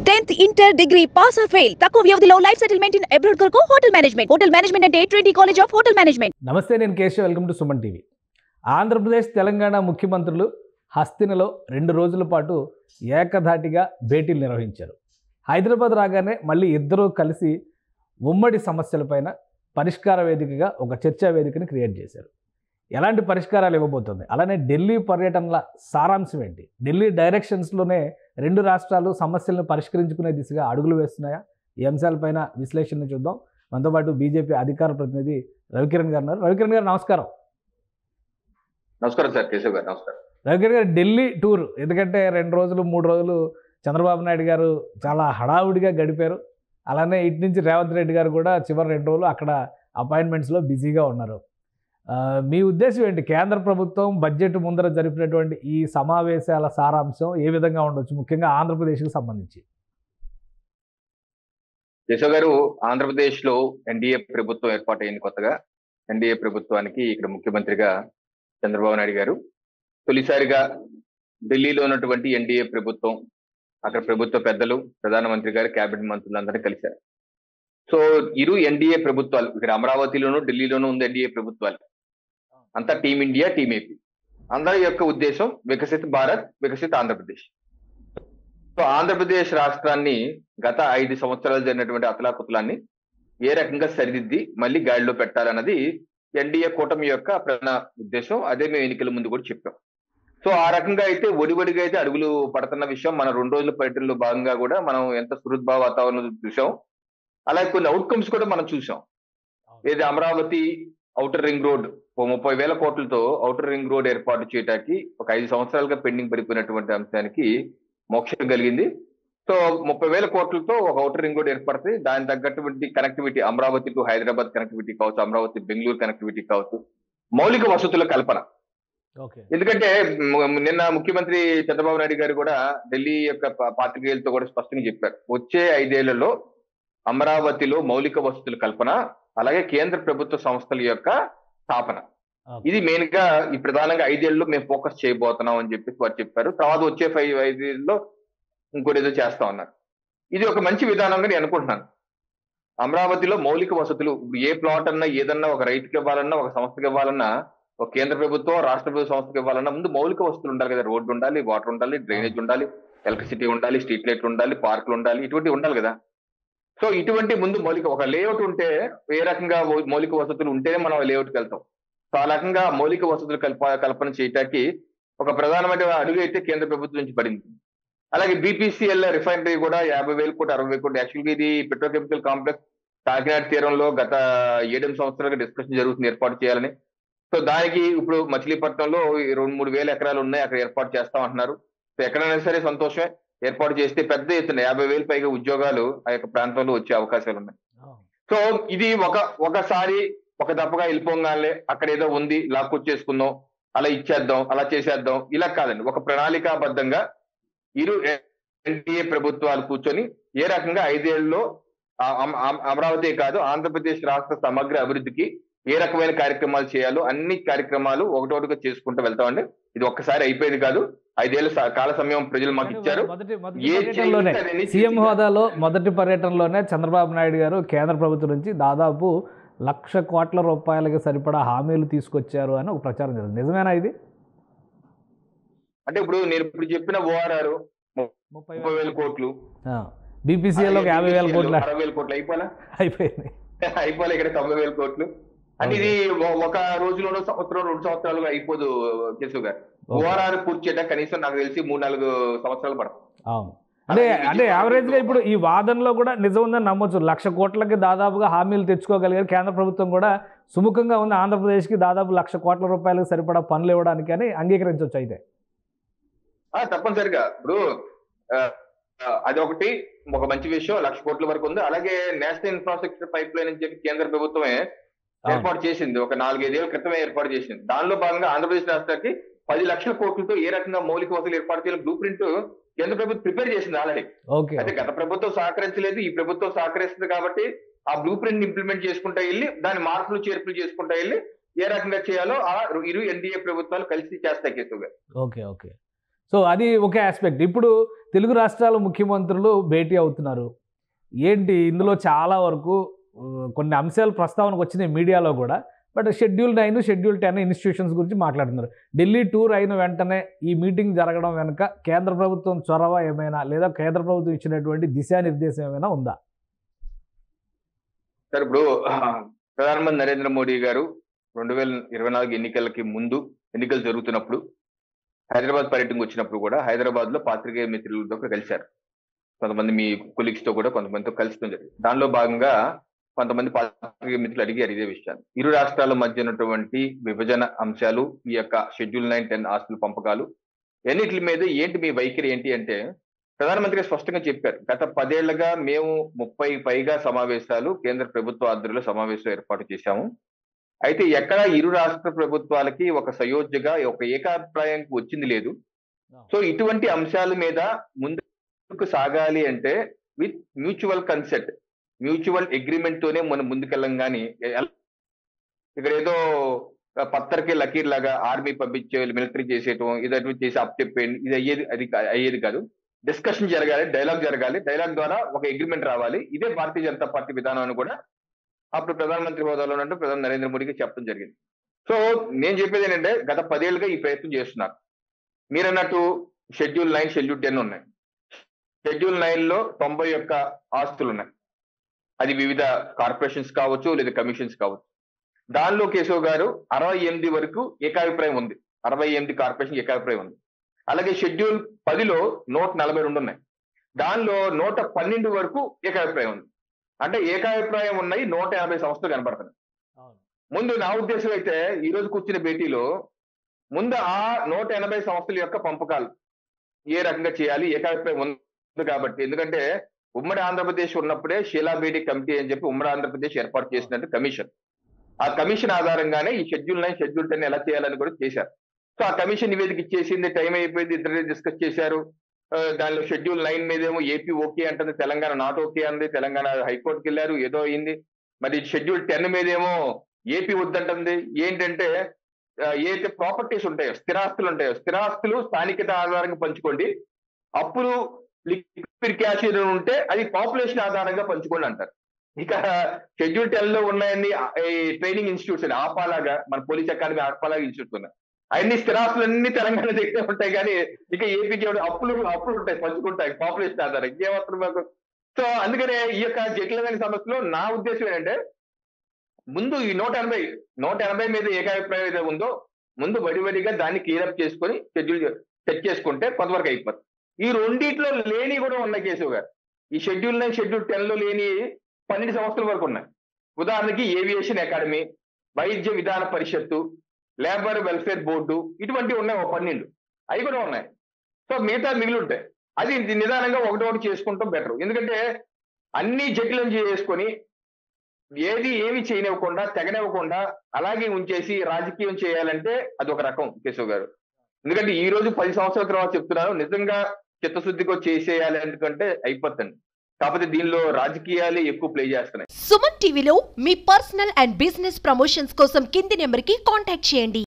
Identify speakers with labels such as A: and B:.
A: Tenth inter degree pass or fail తక్కువ వ్యవధిలో life settlement in abroad కొరకు hotel management hotel management అంటే twenty college of hotel management
B: నమస్తే నేను Keshav welcome to Suman TV Andhra Pradesh Telangana ముఖ్యమంత్రులు హస్తినలో రెండు రోజుల పాటు ఏకధాటిగా భేటీలు నిర్వహించారు హైదరాబాద్ రాగానే మళ్ళీ ఇద్దరూ కలిసి ఉమ్మడి సమస్యలపైన పరిష్కార వేదికగా ఒక చర్చా వేదికని క్రియేట్ చేశారు ఎలాంటి పరిష్కారాలు ఇవ్వబోతుంది అలానే ఢిల్లీ పర్యటనల సారాంశం ఏంటి ఢిల్లీ డైరెక్షన్స్లోనే రెండు రాష్ట్రాలు సమస్యలను పరిష్కరించుకునే దిశగా అడుగులు వేస్తున్నాయా ఈ అంశాలపైన విశ్లేషణ చూద్దాం మనతో పాటు బీజేపీ అధికార ప్రతినిధి రవికిరణ్ గారు ఉన్నారు రవికిరణ్ గారు నమస్కారం
C: నమస్కారం సార్ కేశవ్ గారు నమస్కారం
B: రవికిరణ్ గారు ఢిల్లీ టూర్ ఎందుకంటే రెండు రోజులు మూడు రోజులు చంద్రబాబు నాయుడు గారు చాలా హడావుడిగా గడిపారు అలానే ఇటు నుంచి రేవంత్ రెడ్డి గారు కూడా చివరి రెండు రోజులు అక్కడ అపాయింట్మెంట్స్లో బిజీగా ఉన్నారు ఆ, మీ ఉద్దేశం ఏంటి కేంద్ర ప్రభుత్వం బడ్జెట్ ముందర జరిపినటువంటి ఈ సమావేశాల సారాంశం ఏ విధంగా ఉండొచ్చు ముఖ్యంగా ఆంధ్రప్రదేశ్కి సంబంధించి
C: కేశవ్ గారు ఆంధ్రప్రదేశ్ లో ఎన్డీఏ ప్రభుత్వం ఏర్పాటైంది కొత్తగా ఎన్డీఏ ప్రభుత్వానికి ఇక్కడ ముఖ్యమంత్రిగా చంద్రబాబు నాయుడు గారు తొలిసారిగా ఢిల్లీలో ఉన్నటువంటి ఎన్డీఏ ప్రభుత్వం అక్కడ ప్రభుత్వ పెద్దలు ప్రధానమంత్రి గారు కేబినెట్ మంత్రులందరినీ కలిశారు సో ఇరు ఎన్డీఏ ప్రభుత్వాలు ఇక్కడ అమరావతిలోను ఢిల్లీలోనూ ఉంది ఎన్డీఏ ప్రభుత్వాలు అంతా టీం ఇండియా టీం ఏపీ అందరి యొక్క ఉద్దేశం వికసిత్ భారత్ వికసిత్ ఆంధ్రప్రదేశ్ సో ఆంధ్రప్రదేశ్ రాష్ట్రాన్ని గత ఐదు సంవత్సరాలు జరిగినటువంటి అతలాకుతలాన్ని ఏ రకంగా సరిదిద్ది మళ్ళీ గాడిలో పెట్టాలన్నది ఎన్డీఏ కూటమి యొక్క ప్రధాన ఉద్దేశం అదే మేము ఎన్నికల ముందు కూడా చెప్పాం సో ఆ రకంగా అయితే ఒడివడిగా అయితే అడుగులు పడుతున్న విషయం మన రెండు రోజుల పర్యటనలో భాగంగా కూడా మనం ఎంత సుహృద్భావ వాతావరణం చూసాం అలాగే కొన్ని అవుట్కమ్స్ కూడా మనం చూసాం ఏది అమరావతి ఔటర్ రింగ్ రోడ్ ఓ ముప్పై వేల కోట్లతో ఔటర్ రింగ్ రోడ్ ఏర్పాటు చేయడానికి ఒక ఐదు సంవత్సరాలుగా పెండింగ్ పడిపోయినటువంటి అంశానికి మోక్షం కలిగింది సో ముప్పై వేల కోట్లతో ఒక ఔటర్ రింగ్ రోడ్ ఏర్పడుతుంది దాని తగ్గటువంటి connectivity Amaravati to Hyderabad connectivity కావచ్చు అమరావతి బెంగళూరు కనెక్టివిటీ కావచ్చు మౌలిక వసతుల కల్పన
B: ఓకే
C: ఎందుకంటే మ్, నిన్న ముఖ్యమంత్రి చంద్రబాబు నాయుడు గారు కూడా ఢిల్లీ యొక్క పా- పాత్రికేయులతో కూడా స్పష్టంగా చెప్పారు వచ్చే ఐదేళ్లలో అమరావతిలో మౌలిక వసతుల కల్పన అలాగే కేంద్ర ప్రభుత్వ సంస్థల యొక్క స్థాపన ఇది మెయిన్ గా ఈ ప్రధానంగా ఐదేళ్లలో మేము ఫోకస్ చేయబోతున్నాం అని చెప్పేసి వారు చెప్పారు తర్వాత వచ్చే ఫైవ్ ఐదేళ్లలో ఇంకోటి ఏదో చేస్తా ఉన్నారు ఇది ఒక మంచి విధానంగా నేను అనుకుంటున్నాను అమరావతిలో మౌలిక వసతులు ఏ ప్లాట్ అన్నా ఏదన్నా ఒక రైతుకి ఇవ్వాలన్నా ఒక సంస్థకి ఇవ్వాలన్నా ఒక కేంద్ర ప్రభుత్వం రాష్ట్ర ప్రభుత్వ సంస్థకి ఇవ్వాలన్నా ముందు మౌలిక వసతులు ఉండాలి కదా రోడ్డు ఉండాలి వాటర్ ఉండాలి డ్రైనేజ్ ఉండాలి ఎలక్ట్రిసిటీ ఉండాలి స్ట్రీట్ లైట్లు ఉండాలి పార్కులు ఉండాలి ఇటువంటి ఉండాలి కదా సో ఇటువంటి ముందు మౌలిక ఒక లేఅవుట్ ఉంటే ఏ రకంగా మౌ- మౌలిక వసతులు ఉంటేనే మనం లేఅవుట్కి వెళ్తాం సో ఆ రకంగా మౌలిక వసతులు కల్ప కల్పన చేయటానికి ఒక ప్రధానమైన అడుగు అయితే కేంద్ర ప్రభుత్వం నుంచి పడింది అలాగే బీపీసీఎల్ రిఫైనరీ కూడా యాభై వేలు కోటి అరవై వేలు కోటి యాక్చువల్గా ఇది పెట్రోకెమికల్ కాంప్లెక్స్ కాకినాడ తీరంలో గత ఏడెనిమిది సంవత్సరాలుగా డిస్కషన్ జరుగుతుంది ఏర్పాటు చేయాలని సో దానికి ఇప్పుడు మచిలీపట్నంలో ఈ రెండు మూడు వేల ఎకరాలు ఉన్నాయి అక్కడ ఏర్పాటు చేస్తాం అంటున్నారు సో ఎక్కడైనా సరే సంతోషమే ఏర్పాటు చేస్తే పెద్ద ఎత్తున యాభై వేలు పైగా ఉద్యోగాలు ఆ యొక్క ప్రాంతంలో వచ్చే అవకాశాలు ఉన్నాయి సో ఇది ఒక ఒకసారి ఒక దప్పగా వెళ్ళిపోగానే అక్కడ ఏదో ఉంది లాక్కొచ్చేసుకుందాం అలా ఇచ్చేద్దాం అలా చేసేద్దాం ఇలా కాదండి ఒక ప్రణాళికాబద్ధంగా ఇరు ఎన్డీఏ ప్రభుత్వాలు కూర్చొని ఏ రకంగా ఐదేళ్లలో ఆ- అమ- అమ- అమరావతి కాదు ఆంధ్రప్రదేశ్ రాష్ట్ర సమగ్ర అభివృద్ధికి ఏ రకమైన కార్యక్రమాలు చేయాలో అన్ని కార్యక్రమాలు ఒకటొకటిగా చేసుకుంటూ వెళ్తామండి ఇది ఒక్కసారి అయిపోయేది కాదు ఐదేళ్ల స- కాల సమయం ప్రజలు మాకు ఇచ్చారు
B: మొదటి మొదటి
C: ఏ
B: పర్యటనలోనే
C: చేస్తే అదన్నీ
B: సీఎం
C: చేసి-
B: హోదాలో మొదటి పర్యటనలోనే చంద్రబాబు నాయుడు గారు కేంద్ర ప్రభుత్వం నుంచి దాదాపు లక్ష కోట్ల రూపాయలకి సరిపడా హామీలు తీసుకొచ్చారు అని ఒక ప్రచారం జరిగింది నిజమేనా ఇది
C: అంటే ఇప్పుడు నేను ఇప్పుడు చెప్పిన ఓఆర్ఆర్ ముప్పై వేల కోట్లు
B: బీపీసీఎల్ ఒక యాభై వేల కోట్ల
C: అరవై వేల కోట్లు అయిపోలే
B: అయిపోయింది
C: అయిపోలే ఇక్కడ తొంభై వేల కోట్లు అంటే ఇది ఒ- ఒక రోజులోనో సంవత్సరం రెండు సంవత్సరాలు అయిపోదు కేశవ్ గారు
B: Okay.
C: ఓఆర్ఆర్ పూర్తి చేయడం కనీసం నాకు తెలిసి మూడు నాలుగు సంవత్సరాలు పడుతుంది
B: అవును అంటే అంటే యావరేజ్గా ఇప్పుడు ఈ వాదనలో కూడా నిజం ఉందని నమ్మొచ్చు లక్ష కోట్లకి దాదాపుగా హామీలు తెచ్చుకోగలిగారు కేంద్ర ప్రభుత్వం కూడా సుముఖంగా ఉంది ఆంధ్రప్రదేశ్కి దాదాపు లక్ష కోట్ల రూపాయలకు సరిపడా పనులు ఇవ్వడానికి అని అంగీకరించవచ్చు అయితే
C: ఆ తప్పనిసరిగా ఇప్పుడు ఆ, ఆ, అది ఒకటి ఒక మంచి విషయం లక్ష కోట్ల వరకు ఉంది అలాగే నేషనల్ ఇన్ఫ్రాస్ట్రక్చర్ పైప్ లైన్ అని చెప్పి కేంద్ర ప్రభుత్వమే ఏర్పాటు చేసింది ఒక నాలుగైదేళ్ల క్రితమే ఏర్పాటు చేసింది దానిలో భాగంగా ఆంధ్రప్రదేశ్ రాష్ట్రానికి పది లక్షల కోట్లతో ఏ రకంగా మౌలిక వసతులు ఏర్పాటు చేయాలి బ్లూ ప్రింట్ కేంద్ర ప్రభుత్వం ప్రిపేర్ చేసింది ఆల్రెడీ
B: ఓకే
C: అయితే గత ప్రభుత్వం సహకరించలేదు ఈ ప్రభుత్వం సహకరిస్తుంది కాబట్టి ఆ బ్లూ ప్రింట్ ఇంప్లిమెంట్ చేసుకుంటా వెళ్ళి దాని మార్పులు చేర్పులు చేసుకుంటా వెళ్ళి ఏ రకంగా చేయాలో ఆ ఇరు ఎన్డీఏ ప్రభుత్వాలు కలిసి చేస్తాయి కేశవ్ గారు
B: ఓకే ఓకే సో అది ఒక ఆస్పెక్ట్ ఇప్పుడు తెలుగు రాష్ట్రాల ముఖ్యమంత్రులు భేటీ అవుతున్నారు ఏంటి ఇందులో చాలా వరకు ఆ, కొన్ని అంశాలు ప్రస్తావనకు వచ్చినాయి మీడియాలో కూడా but schedule nine schedule ten institutions గురించి మాట్లాడుతున్నారు ఢిల్లీ టూర్ అయిన వెంటనే ఈ మీటింగ్ జరగడం వెనుక కేంద్ర ప్రభుత్వం చొరవ ఏమైనా లేదా కేంద్ర ప్రభుత్వం ఇచ్చినటువంటి దిశానిర్దేశం ఏమైనా ఉందా
C: సార్ ఇప్పుడు ఆ, ప్రధానమంత్రి నరేంద్ర మోడీ గారు రెండు వేల ఇరవై నాలుగు ఎన్నికలకి ముందు ఎన్నికలు జరుగుతున్నప్పుడు హైదరాబాద్ పర్యటనకు వచ్చినప్పుడు కూడా హైదరాబాద్ లో పాత్రికేయ మిత్రులతో కూడా కలిశారు కొంతమంది మీ కొలీగ్స్ తో కూడా కొంతమందితో కలిసి జరిగింది దానిలో భాగంగా కొంతమంది పాత్రికేయ మిత్రులు అడిగారు ఇదే విషయాన్ని ఇరు రాష్ట్రాల మధ్య ఉన్నటువంటి విభజన అంశాలు ఈ యొక్క షెడ్యూల్ నైన్ టెన్ ఆస్తుల పంపకాలు ఎన్నిటి మీద ఏంటి మీ వైఖరి ఏంటి అంటే ప్రధానమంత్రి గారు స్పష్టంగా చెప్పారు గత పదేళ్లుగా మేము ముప్పై పైగా సమావేశాలు కేంద్ర ప్రభుత్వ ఆధ్వర్యంలో సమావేశం ఏర్పాటు చేశాము అయితే ఎక్కడ ఇరు రాష్ట్ర ప్రభుత్వాలకి ఒక సయోధ్యగా ఒక ఏకాభిప్రాయం వచ్చింది లేదు సో ఇటువంటి అంశాల మీద ముందుకు సాగాలి అంటే with mutual consent mutual agreement తోనే మనం ముందుకెళ్ళం కానీ ఇక్కడ ఏదో పత్తర్కి లకీర్ లాగా ఆర్మీ పంపించే మిలిటరీ చేసేయటం ఇదటువంటి చేసి అప్ చెప్పేయండి ఇది అయ్యేది అది కా- అయ్యేది కాదు డిస్కషన్ జరగాలి డైలాగ్ జరగాలి డైలాగ్ ద్వారా ఒక అగ్రిమెంట్ రావాలి ఇదే భారతీయ జనతా పార్టీ విధానం అని కూడా అప్పుడు ప్రధానమంత్రి హోదాలో ఉన్నట్టు ప్రధాని నరేంద్ర మోడీకి చెప్పడం జరిగింది సో నేను చెప్పేది ఏంటంటే గత పదేళ్ళుగా ఈ ప్రయత్నం చేస్తున్నారు మీరు అన్నట్టు షెడ్యూల్ నైన్ షెడ్యూల్ టెన్ ఉన్నాయి షెడ్యూల్ నైన్ లో తొంభై యొక్క ఆస్తులు ఉన్నాయి అది వివిధ కార్పొరేషన్స్ కావచ్చు లేదా కమిషన్స్ కావచ్చు దానిలో కేశవ్ గారు అరవై ఎనిమిది వరకు ఏకాభిప్రాయం ఉంది అరవై ఎనిమిది కార్పొరేషన్ ఏకాభిప్రాయం ఉంది అలాగే షెడ్యూల్ పదిలో నూట నలభై రెండు ఉన్నాయి దానిలో నూట పన్నెండు వరకు ఏకాభిప్రాయం ఉంది అంటే ఏకాభిప్రాయం ఉన్నాయి నూట యాభై సంస్థలు కనబడుతున్నాయి ముందు నా ఉద్దేశం అయితే ఈ రోజు కూర్చున్న భేటీలో ముందు ఆ నూట ఎనభై సంస్థల యొక్క పంపకాలు ఏ రకంగా చేయాలి ఏకాభిప్రాయం ఉంది కాబట్టి ఎందుకంటే ఉమ్మడి ఆంధ్రప్రదేశ్ ఉన్నప్పుడే షీలా బేటీ కమిటీ అని చెప్పి ఉమ్మడి ఆంధ్రప్రదేశ్ ఏర్పాటు చేసినట్టు కమిషన్ ఆ కమిషన్ ఆధారంగానే ఈ షెడ్యూల్ నైన్ షెడ్యూల్ టెన్ ఎలా చేయాలని కూడా చేశారు సో ఆ కమిషన్ నివేదిక ఇచ్చేసింది టైం అయిపోయింది ఇద్దరు డిస్కస్ చేశారు ఆ, దానిలో షెడ్యూల్ నైన్ మీద ఏమో ఏపీ ఓకే అంటుంది తెలంగాణ నాట్ ఓకే అంది తెలంగాణ హైకోర్టుకి వెళ్ళారు ఏదో అయింది మరి షెడ్యూల్ టెన్ మీద ఏమో ఏపీ వద్దంటుంది ఏంటంటే ఆ, ఏదైతే ప్రాపర్టీస్ ఉంటాయో స్థిరాస్తులు ఉంటాయో స్థిరాస్తులు స్థానికత ఆధారంగా పంచుకోండి అప్పులు లిక్విడ్ క్యాష్ ఏదైనా ఉంటే అది పాపులేషన్ ఆధారంగా పంచుకోండి అంటారు ఇక షెడ్యూల్ టెన్ లో ఉన్నాయన్ని ఈ ట్రైనింగ్ ఇన్స్టిట్యూట్స్ అని ఆపాలాగా మన పోలీస్ అకాడమీ ఆపాలాగా ఇన్స్టిట్యూట్స్ ఉన్నాయి అన్ని స్థిరాస్తులు అన్ని తెలంగాణ దగ్గర ఉంటాయి కానీ ఇక ఏపీకి ఏమైనా అప్పులు అప్పులు ఉంటాయి పంచుకుంటాయి పాపులేషన్ ఆధారం ఇంకేమవుతుంది మాకు సో అందుకనే ఈ యొక్క జటిలమైన సమస్యలో నా ఉద్దేశం ఏంటంటే ముందు ఈ నూట ఎనభై నూట ఎనభై మీద ఏకాభిప్రాయం ఏదో ఉందో ముందు వడివడిగా దాన్ని క్లియరప్ చేసుకొని షెడ్యూల్ సెట్ చేసుకుంటే కొంతవరకు అయిపోతుంది ఈ రెండిట్లో లేని కూడా ఉన్నాయి కేశవ్ గారు ఈ షెడ్యూల్ నైన్ షెడ్యూల్ టెన్ లో లేని పన్నెండు సంవత్సరాల వరకు ఉన్నాయి ఉదాహరణకి ఏవియేషన్ అకాడమీ వైద్య విధాన పరిషత్తు లేబర్ వెల్ఫేర్ బోర్డు ఇటువంటివి ఉన్నాయి ఒక పన్నెండు అవి కూడా ఉన్నాయి సో మిగతా మిగిలి ఉంటాయి అది నిదానంగా ఒకటి ఒకటి చేసుకుంటాం బెటర్ ఎందుకంటే అన్ని జటిలం చేసుకొని ఏది ఏమి చేయనివ్వకుండా తెగనివ్వకుండా అలాగే ఉంచేసి రాజకీయం చేయాలంటే అది ఒక రకం కేశవ్ గారు ఎందుకంటే ఈ రోజు పది సంవత్సరాల తర్వాత చెప్తున్నాను నిజంగా చిత్తశుద్ధిగా చేసేయాలి ఎందుకంటే అయిపోతుంది కాకపోతే దీనిలో రాజకీయాలే ఎక్కువ ప్లే చేస్తున్నాయి
D: సుమన్ టీవీలో మీ పర్సనల్ అండ్ బిజినెస్ ప్రమోషన్స్ కోసం కింది నెంబర్కి కాంటాక్ట్ చేయండి